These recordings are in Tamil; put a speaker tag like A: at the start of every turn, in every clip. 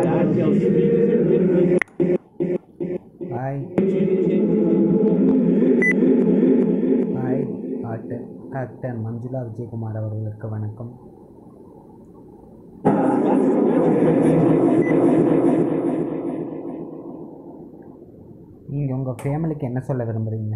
A: hi hi actor actor Manjula Vijayakumar அவர்களுக்கு வணக்கம் நீங்கள் உங்கள் ஃபேமிலிக்கு என்ன சொல்ல விரும்புகிறீங்க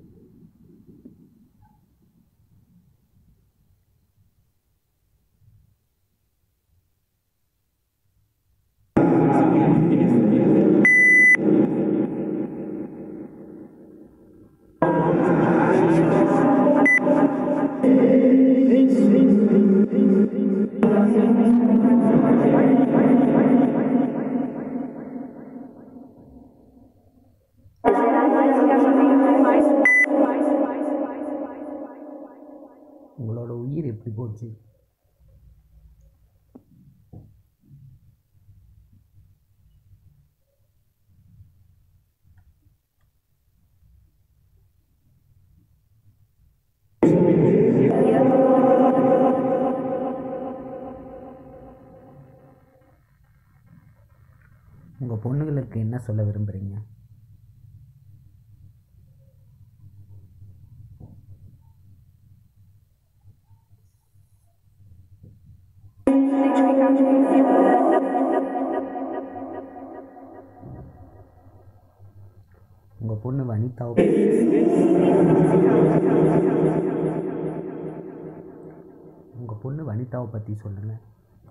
A: உங்களோட உயிர் எப்படி போச்சு உங்கள் பொண்ணுங்களுக்கு என்ன சொல்ல விரும்புகிறீங்க உங்கள் பொண்ணு வனிதாவை உங்கள் பொண்ணு வனிதாவை பற்றி சொல்லுங்கள்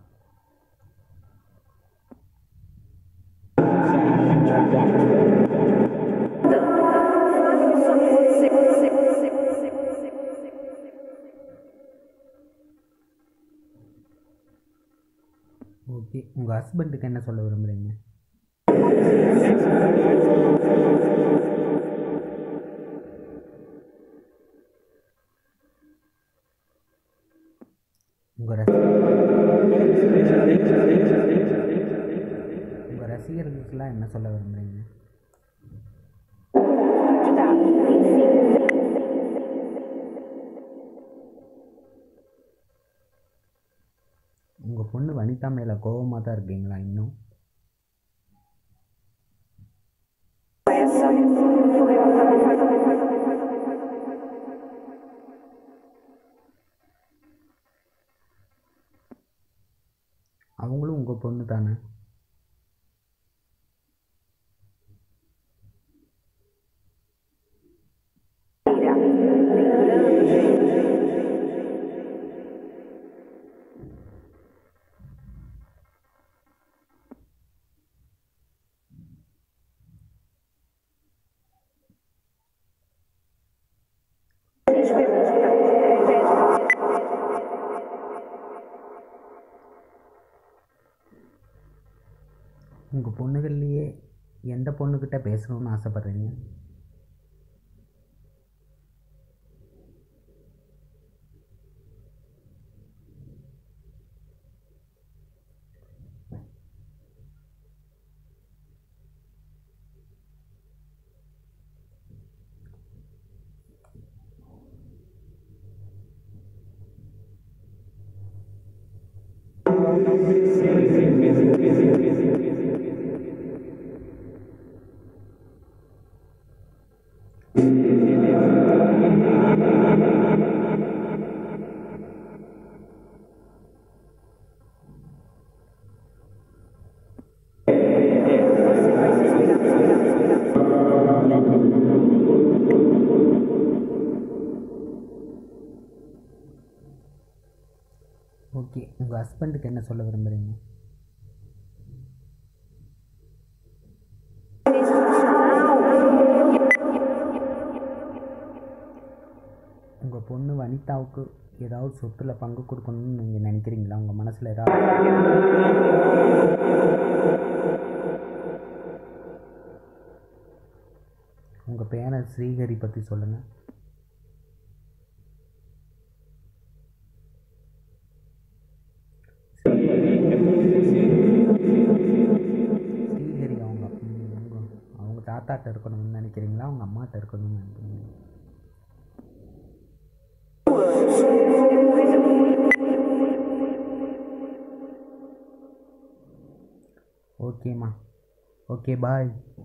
A: ஓகே உங்கள் ஹஸ்பண்டுக்கு என்ன சொல்ல விரும்புகிறீங்க உங்கள் ரசி உங்கள் ரசிகர்களுக்கெல்லாம் என்ன சொல்ல விரும்புகிறீங்க உங்கள் பொண்ணு வனிதா மேலே கோபமாக தான் இருக்கீங்களா இன்னும் அவங்களும் உங்கள் பொண்ணு தானே உங்கள் பொண்ணுகள்லையே எந்த பொண்ணுக்கிட்ட பேசணும்னு ஆசைப்பட்றீங்க ஓகே உங்கள் ஹஸ்பண்டுக்கு என்ன சொல்ல விரும்புகிறீங்க உங்கள் பொண்ணு வனிதாவுக்கு ஏதாவது சொத்துல பங்கு கொடுக்கணும்னு நீங்கள் நினைக்கிறீங்களா உங்கள் மனசில் ஏதாவது உங்கள் பேரன் ஸ்ரீஹரி பற்றி சொல்லுங்கள் ஸ்ரீஹரி அவங்க ம், அவங்க அவங்க தாத்தாட்ட இருக்கணும்னு நினைக்கிறீங்களா அவங்க அம்மாட்ட இருக்கணும்னு நினைக்கிறீங்களா ஓகேம்மா ஓகே பாய்